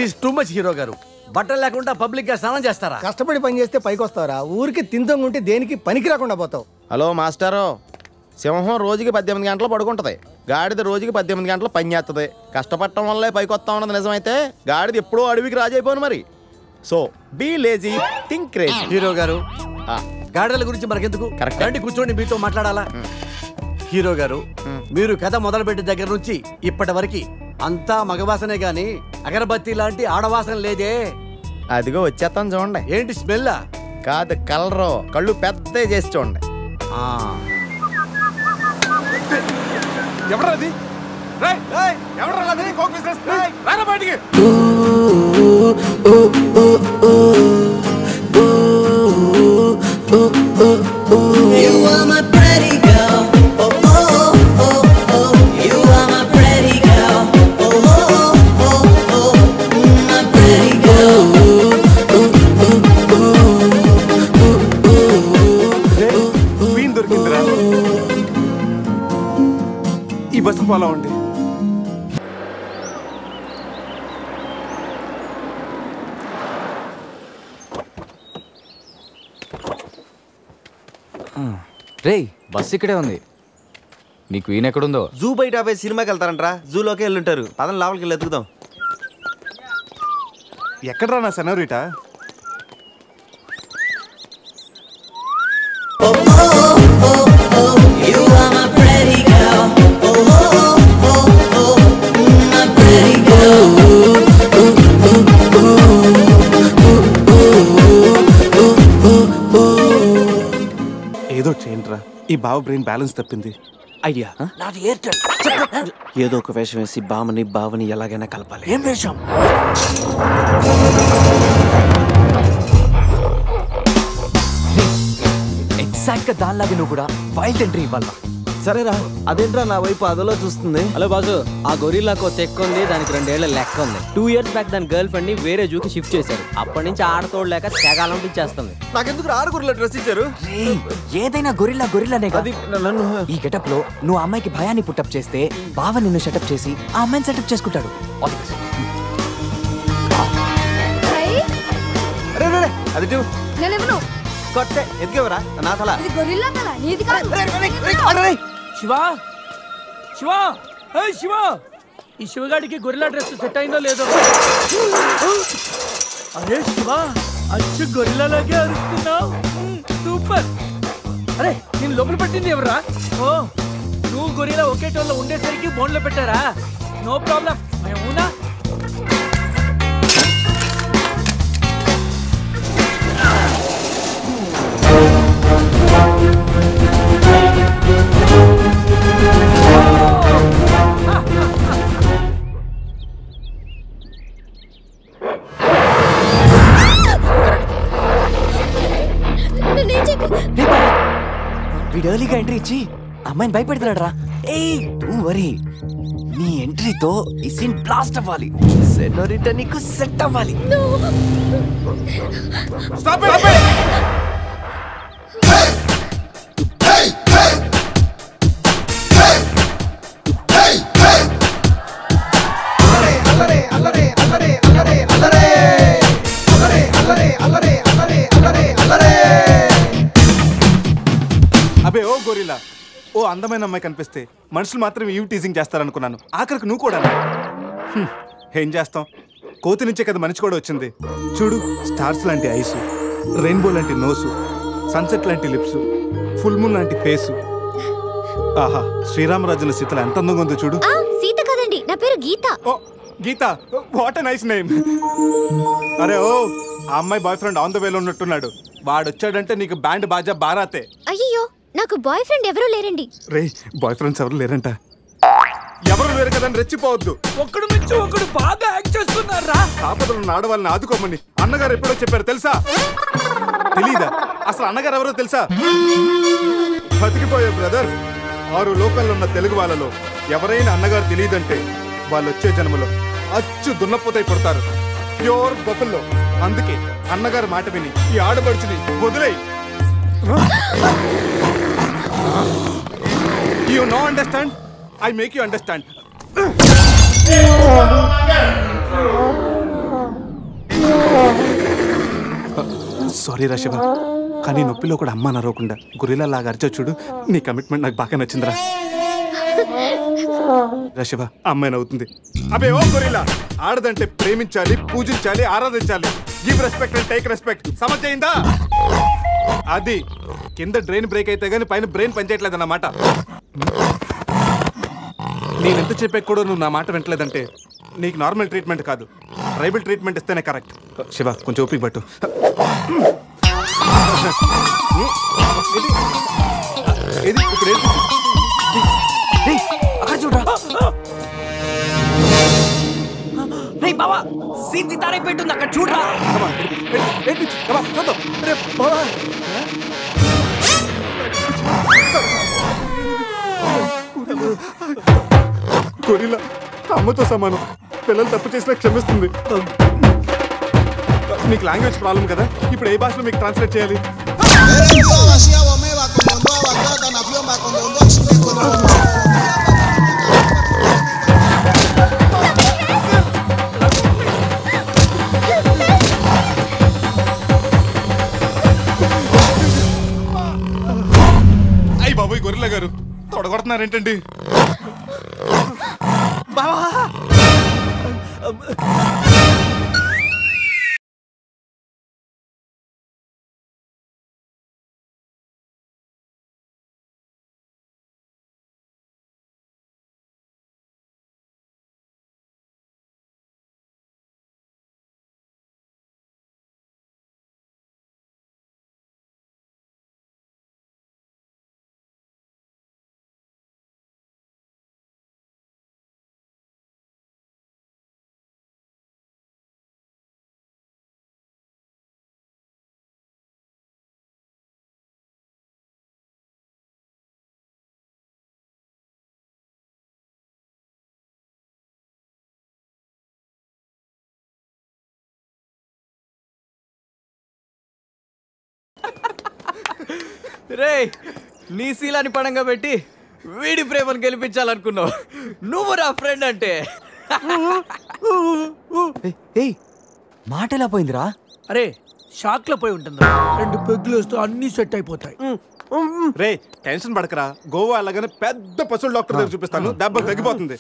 Is too much hero గారు బట్టలు లేకుండా పబ్లిక్ గా స్నానం చేస్తారా కష్టపడి పని చేస్తే పైకి వస్తావరా ఊరికి తింతంగుంటే దేనికి పనికి రాకుండా పోతావు హలో మాస్టారు సింహం రోజుకి పద్దెనిమిది గంటలు పడుకుంటది గాడిద రోజుకి పద్దెనిమిది గంటలు పని చేస్తుంది కష్టపడటం వల్లే పైకి వస్తా ఉన్నది నిజమైతే గాడిద ఎప్పుడూ అడవికి రాజైపోను మరి so be lazy think crazy hero గారు గాడిదల గురించి మనకెందుకు Correct. రండి కూర్చోండి మీతో మాట్లాడాలా హీరో గారు మీరు కథ మొదలుపెట్టిన దగ్గర నుంచి ఇప్పటి వరకు అంతా మగవాసనే గాని అగరబత్తి లాంటి ఆడవాసన లేదే అదిగో వచ్చేస్తాను చూడండి ఏంటి స్మెల్ కాదు కలరు కళ్ళు పెద్ద చేసి చూడండి ఎవరది ఎవరు కోక్ బిజినెస్ రారా బయటికి You are my pretty girl. Oh, oh, oh, oh. You are my pretty girl. Oh, oh, oh, oh. Mm, My pretty girl. Queen దొరికిందిరా ఈ బస్సు ఫాలో అవ్వండి రేయ్ బస్ ఇక్కడే ఉంది నీ క్వీన్ ఎక్కడుందో జూ బయట ఆపే సినిమాకి వెళ్తారంట్రా జూలోకి వెళ్ళుంటారు పదం లోపలికి వెళ్ళి ఎత్తుకుదాం ఎక్కడరా నా senorita You are my pretty girl. Oh, oh, oh, oh. Mm, My pretty girl. ఏదో చేయండిరా ఈ బావ బ్రెయిన్ బ్యాలెన్స్ తప్పింది ఐడియా ఏదో ఒక వేషం వేసి బామని బావని ఎలాగైనా కలపాలి ఏం వేషం ఎగ్జాక్ట్ గా దానిలాగా నువ్వు కూడా వైల్డ్ ఎంట్రీ ఇవ్వాలా సరేరా అదేంట్రా నా వైపు అదలో చూస్తుంది హలో బాసు ఆ గొరిల్లాకో తెక్క ఉంది దానికి రెండేళ్ల లెక్క ఉంది టూ ఇయర్స్ బ్యాక్ దాని గర్ల్ ఫ్రెండ్ ని వేరే జూకి షిఫ్ట్ చేశారు అప్పటి నుంచి ఆడతోడు లేక తెగాలంపించేస్తుంది నాకెందుకు ఆరుగురులో డ్రెస్ ఇచ్చారు రేయ్, ఏదైనా గొరిల్లా గొరిల్లానే అది నన్ను ఈ గెటప్ లో నువ్వు ఆ అమ్మాయికి భయాన్ని పుట్టప్ చేస్తే బావ నిన్ను సెటప్ చేసి ఆ అమ్మాయిని సెటప్ చేసుకుంటాడు All the best. అరే రే, రే, అది ఇటు. నేనెవను కొట్టే ఎదిగేవరా నా తల ఇది గొరిల్లా తల నీది కాదు శివా శివా శివా ఈ శివగాడికి గొరిల్లా డ్రెస్ సెట్ అయిందో లేదో అరే శివా అచ్చు గొరిల్లాలాగే అరుస్తున్నావు సూపర్ అరే నేను లోపల పట్టింది ఎవరా ఓ నువ్వు గొరిల్లా ఒకే టోన్లో ఉండేసరికి బోన్లో పెట్టారా నో ప్రాబ్లం అవునా నేనేం చేయకు రేయ్ బావ, వీడు ఎర్లీగా ఎంట్రీ ఇచ్చి అమ్మాయిని భయపెడతాడు రా ఏ వరీ నీ ఎంట్రీతో ఈ సీన్ బ్లాస్ట్ అవ్వాలి సెనోరిటా నీకు సెట్ అవ్వాలి స్టాప్ అబే ఓ గోరిలా ఓ అందమైన అమ్మాయి కనిపిస్తే మనుషులు మాత్రం ఈవ్ టీజింగ్ చేస్తారనుకున్నాను ఆఖరికి నువ్వు కూడా ఏం చేస్తాం కోతి నుంచే కదా మనిషి కూడా వచ్చింది చూడు స్టార్స్ లాంటి ఐసు రెయిన్బో లాంటి నోసు సన్సెట్ లాంటి లిప్స్ ఫుల్ మూన్ లాంటి ఫేసు ఆహా శ్రీరామరాజుల సీతలు ఎంత అందంగా ఉందో చూడు ఆ సీత కదండి నా పేరు గీత ఓ గీత వాట్ నైస్ నేమ్ అరే ఓ ఆ అమ్మాయి బాయ్ ఫ్రెండ్ ఆన్ ద వేలో ఉన్నట్టున్నాడు వాడు వచ్చాడంటే నీకు బ్యాండ్ బాజా బారాతే అయ్యో నాకు బాయ్ ఫ్రెండ్ ఎవరూ లేరండి రే బాయ్ ఫ్రెండ్స్ ఎవరు లేరంట ఎవరు లేరు కదని రెచ్చిపోవద్దు ఒక్కడు మించి ఒకడు బాగా యాక్ట్ చేస్తున్నారా ఆపదలు ఉన్న ఆడవాళ్ళని ఆదుకోమని అన్నగారు ఎప్పుడో చెప్పారు తెలుసా తెలీదా అసలు అన్నగారు ఎవరో తెలుసా బతికిపోయే బ్రదర్ ఆరు లోకల్లో ఉన్న తెలుగు వాళ్ళలో ఎవరైనా అన్నగారు తెలియదంటే వాళ్ళు వచ్చే జన్మలో అచ్చు దున్నపోతై పుడతారు ప్యూర్ బఫల్లో అందుకే అన్నగారు మాట విని ఈ ఆడబడుచుని వదిలేయి you no understand I make you understand sorry రా శివ కానీ నొప్పిలో కూడా అమ్మ నరవకుండా గురిలా లాగా అరిచో చూడు నీ కమిట్మెంట్ నాకు బాగా నచ్చిందిరా రా శివ అమ్మాయి అవుతుంది అబే ఓ గొరిలా ఆడదంటే ప్రేమించాలి పూజించాలి ఆరాధించాలి give respect and take respect సమస్య అది కింద డ్రైన్ బ్రేక్ అయితే గానీ పైన బ్రెయిన్ పనిచేయట్లేదు అన్నమాట నేను ఎంత చెప్పా కూడా నువ్వు నా మాట వింటలేదంటే నీకు నార్మల్ ట్రీట్మెంట్ కాదు ట్రైబల్ ట్రీట్మెంట్ ఇస్తేనే కరెక్ట్ శివ కొంచెం ఓపిక పట్టు ఇది ఇది ఇప్పుడు ఏంటి? రేయ్, అక్కడ చూడరా రేయ్ బావా సీన్ తారే పెట్టుంది అక్కడ చూడరా Come on, ఏంటి? ఏంటి? Come on, చూద్దాం. రే బావా గొరిలా అమ్మతో సమానం పిల్లలు తప్పు చేసినా క్షమిస్తుంది మీకు లాంగ్వేజ్ ప్రాబ్లం కదా ఇప్పుడు ఏ భాషలో మీకు ట్రాన్స్లేట్ చేయాలి అయ్యి బాబోయ్ గొరిల్లా గారు తొడగొడుతున్నారేంటండి రేయ్ నీ శీలాన్ని పడంగా పెట్టి వీడి ప్రేమను గెలిపించాలనుకున్నావు నువ్వు నా ఫ్రెండ్ అంటే ఏయ్ మాట ఎలా పోయిందిరా అరే షాక్ లో పోయి ఉంటుంది రెండు పెగ్గులు వస్తూ అన్ని సెట్ అయిపోతాయి రే టెన్షన్ పడకరా గోవా అలాగనే పెద్ద పశువుల డాక్టర్ దగ్గర చూపిస్తాను దెబ్బ తగ్గిపోతుంది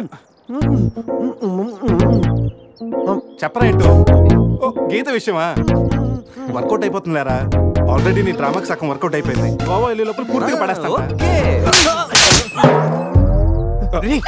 చెప్పరా ఏంటో ఓ, గీత విషయమా వర్కౌట్ అయిపోతుంది లేరా ఆల్రెడీ నీ డ్రామాకి సగం వర్కౌట్ అయిపోయింది గోవా వెళ్ళే లోపల పూర్తిగా పడేస్తాను ఓకే రేయ్,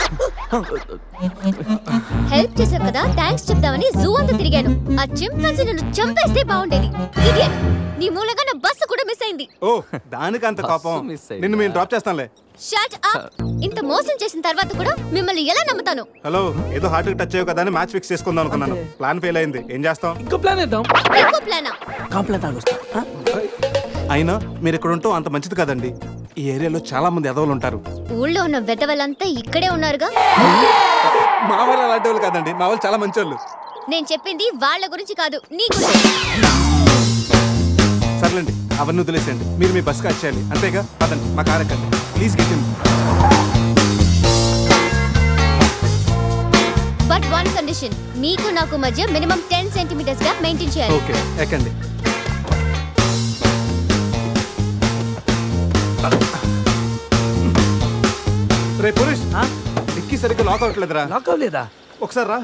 హెల్ప్ చేశావు కదా థ్యాంక్స్ చెప్దామని జూ అంతా తిరిగాను ఆ చింపాంజీ నన్ను చంపేస్తే బాగుండేది ఇడియట్ నీ మూలంగా నా బస్సు కూడా మిస్ అయింది ఓ దానికి అంత కోపం అస్సలు miss అయ్యిందా? నిన్ను మేము డ్రాప్ చేస్తాంలే షట్ అప్ ఇంత మోసం చేసిన తర్వాత కూడా మిమ్మల్ని ఎలా నమ్ముతాను హలో ఏదో హార్ట్ టచ్ అయ్యో కదా అని మ్యాచ్ ఫిక్స్ చేసుకుందాం అనుకున్నాను ప్లాన్ ఫెయిల్ అయింది ఏం చేస్తాం ఇంకో ప్లాన్ వేద్దాం ఇంకో ప్లానా కాంప్లా తాగొస్తా ఆ? అయినా మీరు ఇక్కడ ఉంటాం అంత మంచిది కదండి ఈ ఏరియాలో చాలా మంది ఎదవలు ఉంటారు ఊళ్ళో ఉన్న వెధవలంతా ఇక్కడే ఉన్నారుగా మా వాళ్ళు అలాంటి వాళ్ళు కాదండి మా వాళ్ళు చాలా మంచి వాళ్ళు నేను చెప్పింది వాళ్ళ గురించి కాదు నీ గురించి సర్లేండి అవన్నీ వదిలేసేయండి మీరు మీ బస్కి వచ్చేయాలి అంతేగా పదండి మా కార్ ఎక్కండి please get in but one condition మీకు నాకు మధ్య మినిమం టెన్ సెంటీమీటర్స్ గా మెయింటైన్ చేయాలి ఓకే ఎక్కండి రే పురుష్ ఆ? డిక్కీ సరిగ్గా లాక్ అవ్వట్లేదురా లాక్ అవ్వలేదా ఒకసారి రా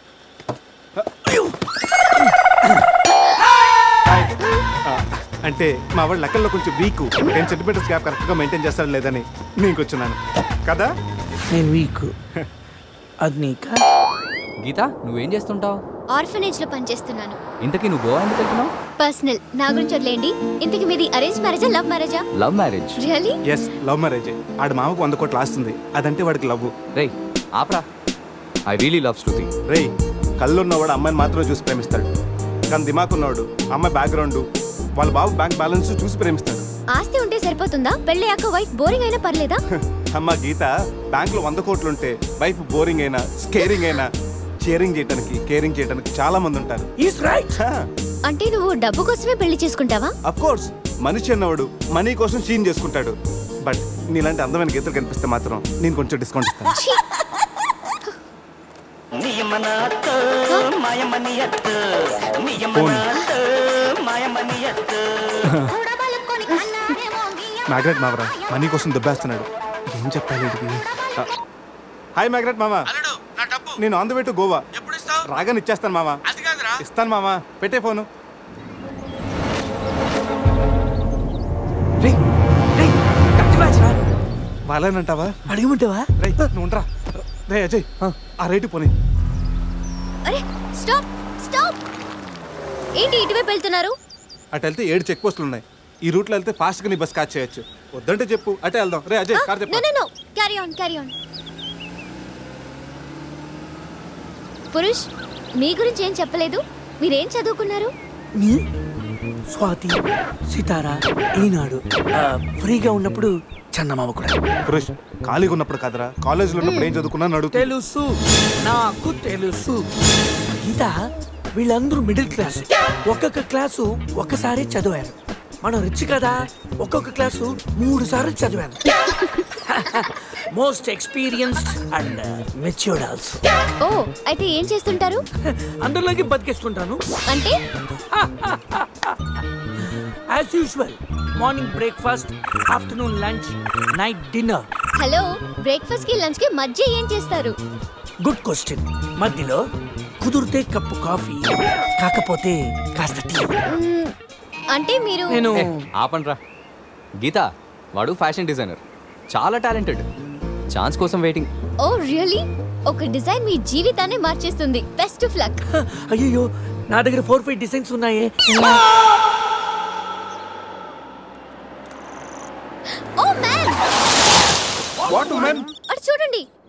ఆ, అంటే మా వాడు లెక్కల్లో కొంచెం వీక్ టెన్ సెంటీమీటర్స్ గ్యాప్ కరెక్ట్గా మెయింటైన్ చేస్తాడు లేదని నేను వచ్చున్నాను కదా నేను వీక్ అది నీకా గీత నువ్వేం చేస్తుంటావు ఆర్ఫనేజ్ లో పనిచేస్తున్నాను ఇంతకీ నువ్వు గోవా ఎందుకు వెళ్తున్నావు పర్సనల్ నా గురించి వదిలేండి ఇంతకి మీది అరేంజ్ మ్యారేజా లవ్ మ్యారేజా love marriage really yes love marriage ఆడ మామకు వంద కోట్లు ఆస్తుంది అదంటే వాడికి లవ్ రేయ్ ఆపరా ఐ రియలీ లవ్ శృతి రేయ్ కళ్ళున్నవాడు అమ్మాయిని మాత్రమే చూసి ప్రేమిస్తాడు కానీ దిమాక్ ఉన్నవాడు అమ్మాయి బ్యాక్గ్రౌండ్ వాళ్ళ బాబు బ్యాంక్ బ్యాలెన్స్ చూసి ప్రేమిస్తాడు ఆస్తి ఉంటే సరిపోతుందా పెళ్ళయ్యాక వైఫ్ బోరింగ్ అయినా పర్లేదా అమ్మ గీత బ్యాంక్ లో వంద కోట్లు ఉంటే వైఫ్ బోరింగ్ అయినా స్కేరింగ్ అయినా షేరింగ్ చేయడానికి కేరింగ్ చేయడానికి చాలా మంది ఉంటారు ఈస్ రైట్ అంటే నువ్వు డబ్బు కోసమే పెళ్లి చేసుకుంటావా అఫ్ కోర్స్ మనిషి అన్నవాడు మనీ కోసం షీన్ చేసుకుంటాడు బట్ నీలాంటి అందమైన గీతలు కనిపిస్తే మాత్రం నేను కొంచెం డిస్కౌంట్ ఇస్తాను ఛీ! ఫోన్ మాయమని ఎత్తు మ్యాగ్రెట్ మావరా మనీ కోసం దుబ్బేస్తున్నాడు ఏం చెప్పాలి వీడికి? ఆ, హాయ్ మ్యాగ్రెట్ మామ నేను on the way to Goa రాగానే ఇచ్చేస్తాను మామ ఇస్తాను మామ పెట్టే ఫోను రేయ్ రేయ్ కత్తి మ్యాచ్ రా వాళ్ళనంటావా అడగమంటావా రేయ్ నువ్వు ఉండరా రే అజయ్ ఆ రేటు పోనీ అరే స్టాప్ స్టాప్ ఏంటి ఇటువైపు వెళ్తున్నారు అటు వెళ్తే ఏడు చెక్ పోస్టులు ఉన్నాయి ఈ రూట్లో వెళ్తే ఫాస్ట్గా నీ బస్ క్యాచ్ చేయొచ్చు వద్దంటే చెప్పు అటే వెళ్దాం రే అజయ్ కార్ నో చెప్పు no no carry on carry on Purush మీ గురించి ఏం చెప్పలేదు మీరేం చదువుకున్నారు నీ స్వాతి సితారా ఈనాడు ఆ, ఫ్రీగా ఉన్నప్పుడు చందమామ కూడా పురుష్ ఖాళీగా ఉన్నప్పుడు కదరా కాలేజీలో ఉన్నప్పుడు ఏం చదువుకున్నాను అడుగు తెలుసు నాకు తెలుసు గీత వీళ్ళందరూ మిడిల్ క్లాస్ ఒక్కొక్క క్లాసు ఒక్కసారి చదివారు మనం రిచ్ కదా ఒక్కొక్క క్లాసు మూడు సార్లు చదివాను most experienced and matured also ఓ అయితే ఏం చేస్తుంటారు అందరిలోకి బతికేస్తుంటాను అంటే as usual morning breakfast afternoon lunch night dinner hello breakfast కి లంచ్ కి మధ్య ఏం చేస్తారు గుడ్ క్వశ్చన్ మధ్యలో కుదిరితే కప్పు కాఫీ కాకపోతే కాస్త టీ మ్మ్, అంటే మీరు నేను ఆపండ్రా గీత వాడు ఫ్యాషన్ డిజైనర్ చాలా టాలెంటెడ్ ఛాన్స్ కోసం వెయిటింగ్ ఓ రియలీ ఒక డిజైన్ మీ జీవితాన్ని మార్చేస్తుంది బెస్ట్ ఆఫ్ లక్ అయ్యో నా దగ్గర ఫోర్ ఫైవ్ డిజైన్స్ ఉన్నాయే ఓ మ్యాన్ వాట్ మ్యాన్ అటు చూడండి